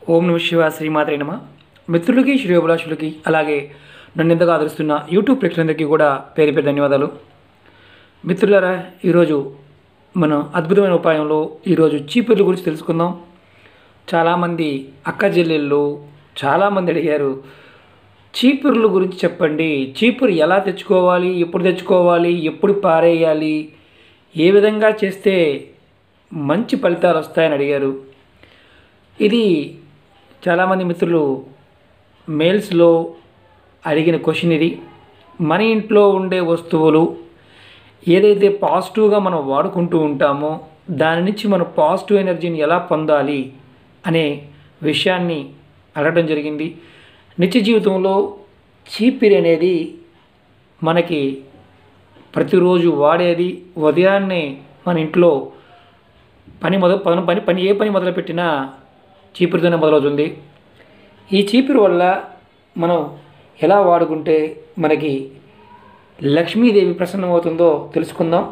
ఓం నమ శివ శ్రీమాత్రే నమ మిత్రులకి శ్రేయోభిలాషులకి అలాగే నన్ను ఎంతగా ఆదరిస్తున్న యూట్యూబ్ ప్రేక్షకులందరికీ కూడా పేరు పేరు ధన్యవాదాలు మిత్రులారా ఈరోజు మన అద్భుతమైన ఉపాయంలో ఈరోజు చీపుర్ల గురించి తెలుసుకుందాం చాలామంది అక్క చెల్లెళ్ళు చాలామంది అడిగారు చీపుర్ల గురించి చెప్పండి చీపురు ఎలా తెచ్చుకోవాలి ఎప్పుడు తెచ్చుకోవాలి ఎప్పుడు పారేయాలి ఏ విధంగా చేస్తే మంచి ఫలితాలు వస్తాయని అడిగారు ఇది చాలామంది మిత్రులు మెయిల్స్లో అడిగిన క్వశ్చన్ ఇది మన ఇంట్లో ఉండే వస్తువులు ఏదైతే పాజిటివ్గా మనం వాడుకుంటూ ఉంటామో దాని నుంచి మనం పాజిటివ్ ఎనర్జీని ఎలా పొందాలి అనే విషయాన్ని అడగడం జరిగింది నిత్య జీవితంలో చీపిరి అనేది మనకి ప్రతిరోజు వాడేది ఉదయాన్నే మన ఇంట్లో పని మొదలు పని పని పని ఏ పని మొదలుపెట్టినా చీపురుతోనే మొదలవుతుంది ఈ చీపురు వల్ల మనం ఎలా వాడుకుంటే మనకి లక్ష్మీదేవి ప్రసన్నమవుతుందో తెలుసుకుందాం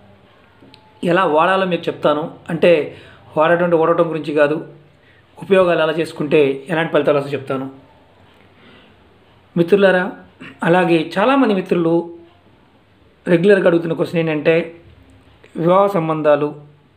ఎలా వాడాలో మీకు చెప్తాను అంటే వాడటం అంటే ఓడటం గురించి కాదు ఉపయోగాలు ఎలా చేసుకుంటే ఎలాంటి ఫలితాలు వస్తాయో చెప్తాను మిత్రులారా అలాగే చాలామంది మిత్రులు రెగ్యులర్గా అడుగుతున్న క్వశ్చన్ ఏంటంటే వివాహ సంబంధాలు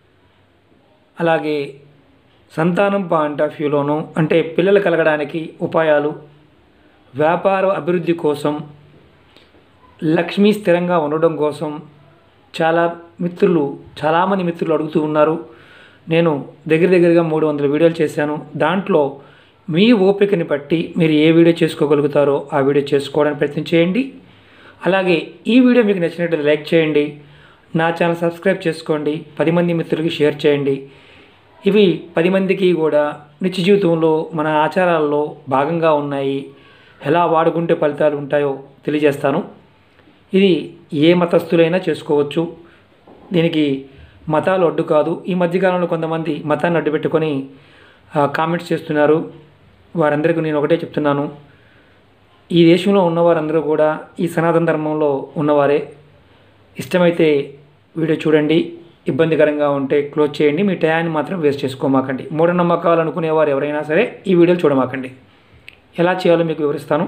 అలాగే సంతానం పాయింట్ ఆఫ్ వ్యూలోను అంటే పిల్లలు కలగడానికి ఉపాయాలు వ్యాపార అభివృద్ధి కోసం లక్ష్మీ స్థిరంగా ఉండడం కోసం చాలా మిత్రులు చాలామంది మిత్రులు అడుగుతూ ఉన్నారు నేను దగ్గర దగ్గరగా మూడు వందల వీడియోలు చేశాను దాంట్లో మీ ఓపికని బట్టి మీరు ఏ వీడియో చేసుకోగలుగుతారో ఆ వీడియో చేసుకోవడానికి ప్రయత్నం చేయండి అలాగే ఈ వీడియో మీకు నచ్చినట్లయితే లైక్ చేయండి నా ఛానల్ సబ్స్క్రైబ్ చేసుకోండి పది మంది మిత్రులకి షేర్ చేయండి ఇవి పది మందికి కూడా నిత్య జీవితంలో మన ఆచారాల్లో భాగంగా ఉన్నాయి ఎలా వాడుకుంటే ఫలితాలు ఉంటాయో తెలియజేస్తాను ఇది ఏ మతస్థులైనా చేసుకోవచ్చు దీనికి మతాలు అడ్డు కాదు ఈ మధ్యకాలంలో కొంతమంది మతాన్ని అడ్డు పెట్టుకొని ఆ, కామెంట్స్ చేస్తున్నారు వారందరికీ నేను ఒకటే చెప్తున్నాను ఈ దేశంలో ఉన్నవారందరూ కూడా ఈ సనాతన ధర్మంలో ఉన్నవారే ఇష్టమైతే వీడియో చూడండి ఇబ్బందికరంగా ఉంటే క్లోజ్ చేయండి మీ టయాన్ని మాత్రం వేస్ట్ చేసుకోమాకండి మూఢనమ్మకాలు అనుకునేవారు ఎవరైనా సరే ఈ వీడియోలు చూడమాకండి ఎలా చేయాలో మీకు వివరిస్తాను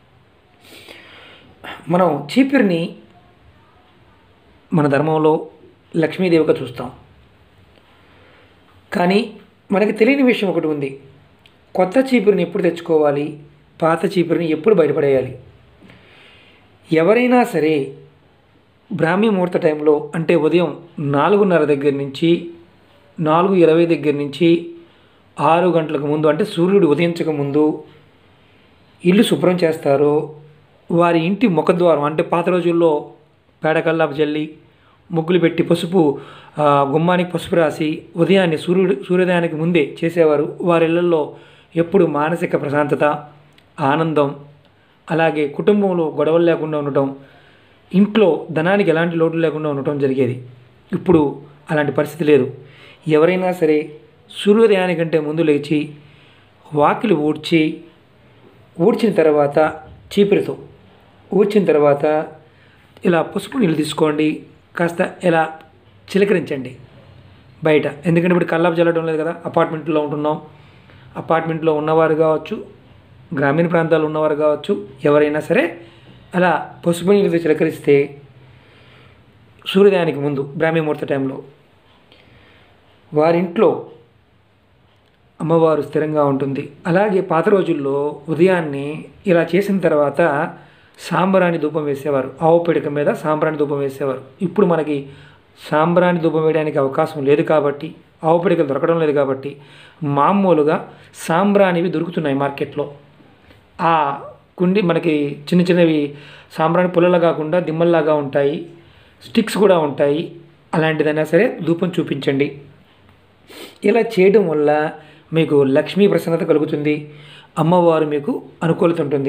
మనం చీపిరిని మన ధర్మంలో లక్ష్మీదేవిగా చూస్తాం కానీ మనకి తెలియని విషయం ఒకటి ఉంది కొత్త చీపురిని ఎప్పుడు తెచ్చుకోవాలి పాత చీపురిని ఎప్పుడు బయటపడేయాలి ఎవరైనా సరే బ్రాహ్మీ ముహూర్త టైంలో అంటే ఉదయం నాలుగున్నర దగ్గర నుంచి నాలుగు ఇరవై దగ్గర నుంచి ఆరు గంటలకు ముందు అంటే సూర్యుడు ఉదయించక ముందు ఇల్లు శుభ్రం చేస్తారో వారి ఇంటి ముఖద్వారం అంటే పాత రోజుల్లో పేడకల్లాపు జల్లి ముగ్గులు పెట్టి పసుపు ఆ, గుమ్మానికి పసుపు రాసి ఉదయాన్నే సూర్యుడు సూర్యోదయానికి ముందే చేసేవారు వారి ఇళ్లలో ఎప్పుడు మానసిక ప్రశాంతత ఆనందం అలాగే కుటుంబంలో గొడవలు లేకుండా ఉండటం ఇంట్లో ధనానికి ఎలాంటి లోటు లేకుండా ఉండటం జరిగేది ఇప్పుడు అలాంటి పరిస్థితి లేదు ఎవరైనా సరే సూర్యోదయానికంటే ముందు లేచి వాకిలి ఊడ్చి ఊడ్చిన తర్వాత చీపురితో ఊడ్చిన తర్వాత ఇలా పసుపు నీళ్ళు తీసుకోండి కాస్త ఇలా చిలకరించండి బయట ఎందుకంటే ఇప్పుడు కల్లాపు చల్లడం లేదు కదా అపార్ట్మెంట్లో ఉంటున్నాం అపార్ట్మెంట్లో ఉన్నవారు కావచ్చు గ్రామీణ ప్రాంతాల్లో ఉన్నవారు కావచ్చు ఎవరైనా సరే అలా పసుపు నీళ్ళతో చిలకరిస్తే సూర్యోదయానికి ముందు బ్రాహ్మీ ముహూర్త టైంలో వారింట్లో అమ్మవారు స్థిరంగా ఉంటుంది అలాగే పాత రోజుల్లో ఉదయాన్నే ఇలా చేసిన తర్వాత సాంబ్రాణి ధూపం వేసేవారు ఆవు పిడక మీద సాంబ్రాణి ధూపం వేసేవారు ఇప్పుడు మనకి సాంబ్రాణి ధూపం వేయడానికి అవకాశం లేదు కాబట్టి ఆవు పిడకలు దొరకడం లేదు కాబట్టి మామూలుగా సాంబ్రాణివి దొరుకుతున్నాయి మార్కెట్లో ఆ కుండి మనకి చిన్న చిన్నవి సాంబ్రాణి పుల్లలా కాకుండా దిమ్మల్లాగా ఉంటాయి స్టిక్స్ కూడా ఉంటాయి అలాంటిదైనా సరే ధూపం చూపించండి ఇలా చేయడం వల్ల మీకు లక్ష్మీ ప్రసన్నత కలుగుతుంది అమ్మవారు మీకు అనుకూలత ఉంటుంది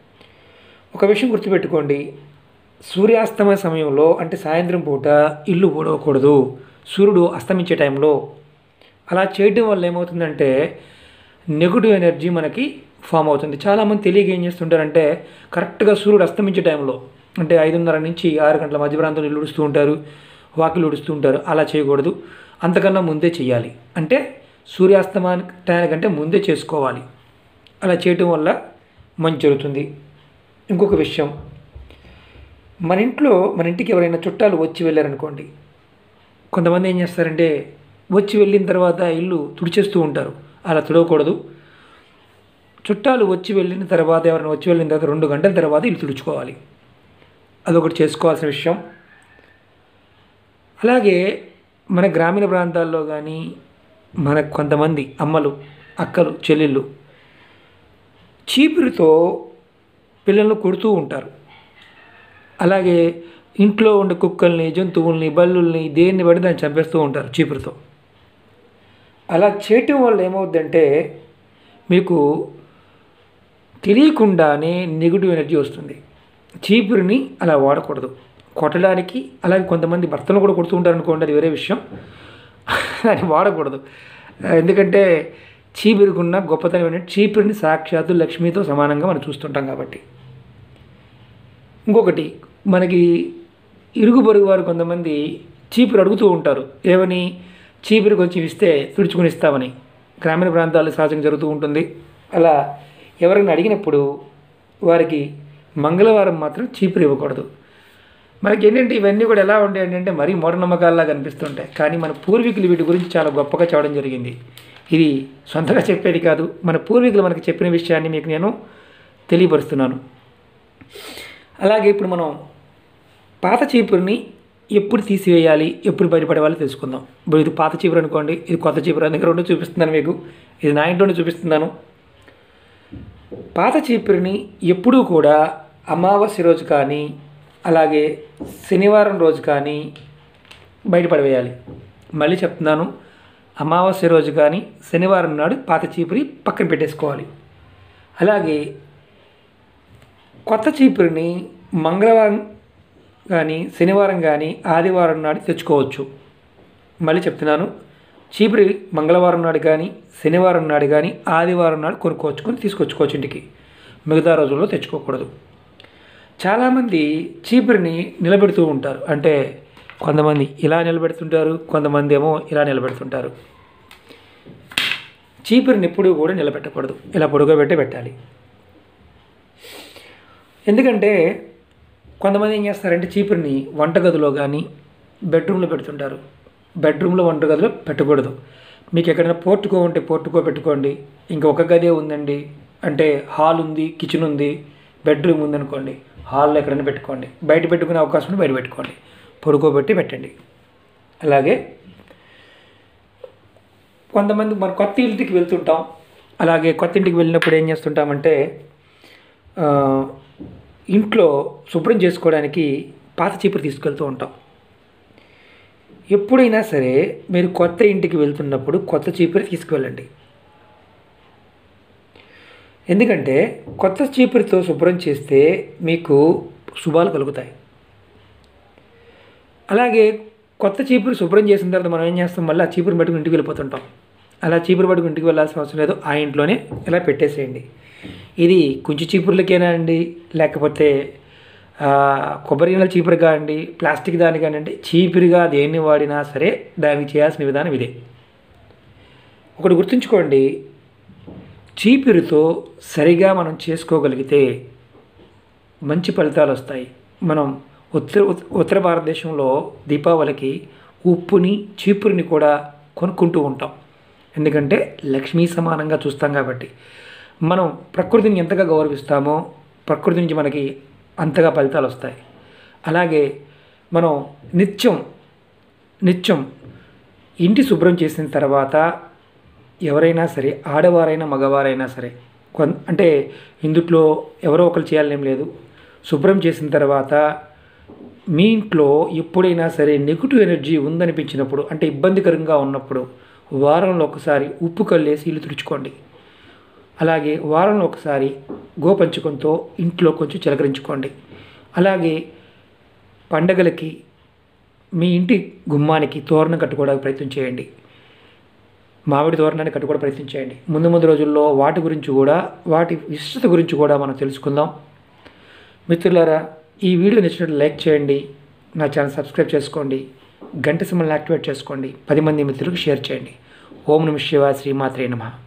ఒక విషయం గుర్తుపెట్టుకోండి సూర్యాస్తమయ సమయంలో అంటే సాయంత్రం పూట ఇల్లు ఊడవకూడదు సూర్యుడు అస్తమించే టైంలో అలా చేయడం వల్ల ఏమవుతుందంటే నెగిటివ్ ఎనర్జీ మనకి ఫామ్ అవుతుంది చాలామంది తెలియక ఏం చేస్తుంటారంటే కరెక్ట్గా సూర్యుడు అస్తమించే టైంలో అంటే ఐదున్నర నుంచి ఆరు గంటల మధ్య ప్రాంతంలో ఇల్లు ఉడుస్తూ ఉంటారు వాకిలు ఉడుస్తూ ఉంటారు అలా చేయకూడదు అంతకన్నా ముందే చేయాలి అంటే సూర్యాస్తమానానికంటే ముందే చేసుకోవాలి అలా చేయటం వల్ల మంచి జరుగుతుంది ఇంకొక విషయం మన ఇంట్లో మన ఇంటికి ఎవరైనా చుట్టాలు వచ్చి వెళ్ళారనుకోండి కొంతమంది ఏం చేస్తారంటే వచ్చి వెళ్ళిన తర్వాత ఇల్లు తుడిచేస్తూ ఉంటారు అలా తుడవకూడదు చుట్టాలు వచ్చి వెళ్ళిన తర్వాత ఎవరైనా వచ్చి వెళ్ళిన తర్వాత రెండు గంటల తర్వాత ఇల్లు తుడుచుకోవాలి అదొకటి చేసుకోవాల్సిన విషయం అలాగే మన గ్రామీణ ప్రాంతాల్లో కానీ మన కొంతమంది అమ్మలు అక్కలు చెల్లెళ్ళు చీపురుతో పిల్లలను కొడుతూ ఉంటారు అలాగే ఇంట్లో ఉండే కుక్కల్ని జంతువుల్ని బల్లుల్ని దేన్ని బట్టి దాన్ని చంపేస్తూ ఉంటారు చీపురుతో అలా చేయటం వల్ల ఏమవుద్దంటే మీకు తెలియకుండానే నెగిటివ్ ఎనర్జీ వస్తుంది చీపురుని అలా వాడకూడదు కొట్టడానికి అలాగే కొంతమంది భర్తలు కూడా కొడుతూ ఉంటారు అనుకోండి అది వేరే విషయం అది వాడకూడదు ఎందుకంటే చీపురుకున్న గొప్పతనం ఏంటంటే చీపురుని సాక్షాత్తు లక్ష్మితో సమానంగా మనం చూస్తుంటాం కాబట్టి ఇంకొకటి మనకి ఇరుగు పొరుగు వారు కొంతమంది చీపురు అడుగుతూ ఉంటారు ఏమని చీపురు కొంచెం ఇస్తే తుడుచుకుని ఇస్తామని గ్రామీణ ప్రాంతాల్లో సహజంగా జరుగుతూ ఉంటుంది అలా ఎవరైనా అడిగినప్పుడు వారికి మంగళవారం మాత్రం చీపురు ఇవ్వకూడదు మనకి ఏంటంటే ఇవన్నీ కూడా ఎలా ఉంటాయి అంటే మరీ మూఢనమ్మకాల్లా కనిపిస్తుంటాయి కానీ మన పూర్వీకులు వీటి గురించి చాలా గొప్పగా చెప్పడం జరిగింది ఇది సొంతగా చెప్పేది కాదు మన పూర్వీకులు మనకు చెప్పిన విషయాన్ని మీకు నేను తెలియపరుస్తున్నాను అలాగే ఇప్పుడు మనం పాత చీపురుని ఎప్పుడు తీసివేయాలి ఎప్పుడు బయటపడేవాళ్ళు తెలుసుకుందాం ఇప్పుడు ఇది పాత చీపురు అనుకోండి ఇది కొత్త చీపురు దగ్గర రెండు చూపిస్తున్నాను మీకు ఇది నా ఇంట్లోనే చూపిస్తున్నాను పాత చీపురుని ఎప్పుడూ కూడా అమావాస్య రోజు కానీ అలాగే శనివారం రోజు కానీ బయటపడవేయాలి మళ్ళీ చెప్తున్నాను అమావాస్య రోజు కానీ శనివారం నాడు పాత చీపురి పక్కన పెట్టేసుకోవాలి అలాగే కొత్త చీపురిని మంగళవారం కానీ శనివారం కానీ ఆదివారం నాడు తెచ్చుకోవచ్చు మళ్ళీ చెప్తున్నాను చీపురి మంగళవారం నాడు కానీ శనివారం నాడు కానీ ఆదివారం నాడు కొనుక్కోవచ్చుకొని తీసుకొచ్చుకోవచ్చు ఇంటికి మిగతా రోజుల్లో తెచ్చుకోకూడదు చాలామంది చీపురిని నిలబెడుతూ ఉంటారు అంటే కొంతమంది ఇలా నిలబెడుతుంటారు కొంతమంది ఏమో ఇలా నిలబెడుతుంటారు చీపురిని ఎప్పుడూ కూడా నిలబెట్టకూడదు ఇలా పొడుగబెట్టి పెట్టాలి ఎందుకంటే కొంతమంది ఏం చేస్తారంటే చీపురిని వంటగదిలో కానీ బెడ్రూమ్లో పెడుతుంటారు బెడ్రూమ్లో వంటగదిలో పెట్టకూడదు మీకు ఎక్కడైనా పోర్టుకో ఉంటే పోర్టుకో పెట్టుకోండి ఇంకా ఒక గదే ఉందండి అంటే హాల్ ఉంది కిచెన్ ఉంది బెడ్రూమ్ ఉందనుకోండి హాల్లో ఎక్కడైనా పెట్టుకోండి బయట పెట్టుకునే అవకాశం ఉంటే బయట పెట్టుకోండి పొడుకోబెట్టి పెట్టండి అలాగే కొంతమంది మన కొత్త ఇంటికి వెళ్తుంటాం అలాగే కొత్త ఇంటికి వెళ్ళినప్పుడు ఏం చేస్తుంటామంటే ఆ, ఇంట్లో శుభ్రం చేసుకోవడానికి పాత చీపురు తీసుకెళ్తూ ఉంటాం ఎప్పుడైనా సరే మీరు కొత్త ఇంటికి వెళ్తున్నప్పుడు కొత్త చీపురు తీసుకువెళ్ళండి ఎందుకంటే కొత్త చీపురుతో శుభ్రం చేస్తే మీకు శుభాలు కలుగుతాయి అలాగే కొత్త చీపురు శుభ్రం చేసిన తర్వాత మనం ఏం చేస్తాం మళ్ళీ ఆ చీపురు పట్టుకుని ఇంటికి వెళ్ళిపోతుంటాం అలా చీపురు పట్టుకుని ఇంటికి వెళ్ళాల్సిన అవసరం లేదు ఆ ఇంట్లోనే ఇలా పెట్టేసేయండి ఇది కుంచి చీపుర్లకేనా అండి లేకపోతే ఆ, కొబ్బరి నీళ్ళ చీపురుగా అండి ప్లాస్టిక్ దాని కానివ్వండి చీపురుగా దేన్ని వాడినా సరే దానికి చేయాల్సిన విధానం ఇదే ఒకటి గుర్తుంచుకోండి చీపురుతో సరిగా మనం చేసుకోగలిగితే మంచి ఫలితాలు వస్తాయి మనం ఉత్తర ఉత్- ఉత్తర భారతదేశంలో దీపావళికి ఉప్పుని చీపురుని కూడా కొనుక్కుంటూ ఉంటాం ఎందుకంటే లక్ష్మీ సమానంగా చూస్తాం కాబట్టి మనం ప్రకృతిని ఎంతగా గౌరవిస్తామో ప్రకృతి నుంచి మనకి అంతగా ఫలితాలు వస్తాయి అలాగే మనం నిత్యం నిత్యం ఇంటి శుభ్రం చేసిన తర్వాత ఎవరైనా సరే ఆడవారైనా మగవారైనా సరే కొన్ అంటే ఇందుట్లో ఎవరో ఒకరు చేయాలనేం లేదు శుభ్రం చేసిన తర్వాత మీ ఇంట్లో ఎప్పుడైనా సరే నెగిటివ్ ఎనర్జీ ఉందనిపించినప్పుడు అంటే ఇబ్బందికరంగా ఉన్నప్పుడు వారంలో ఒకసారి ఉప్పు కల్లేసి ఇల్లు తుడుచుకోండి అలాగే వారంలో ఒకసారి గోపంచకంతో ఇంట్లో కొంచెం చిలకరించుకోండి అలాగే పండగలకి మీ ఇంటి గుమ్మానికి తోరణం కట్టుకోవడానికి ప్రయత్నం చేయండి మామిడి తోరణాన్ని కట్టుకోవడం ప్రయత్నం చేయండి ముందు ముందు రోజుల్లో వాటి గురించి కూడా వాటి విశిష్టత గురించి కూడా మనం తెలుసుకుందాం మిత్రులారా ఈ వీడియో నచ్చినట్లు లైక్ చేయండి నా ఛానల్ సబ్స్క్రైబ్ చేసుకోండి గంట సింబల్ని యాక్టివేట్ చేసుకోండి పది మంది మిత్రులకు షేర్ చేయండి ఓం నమ శివ శ్రీమాత్రే నమ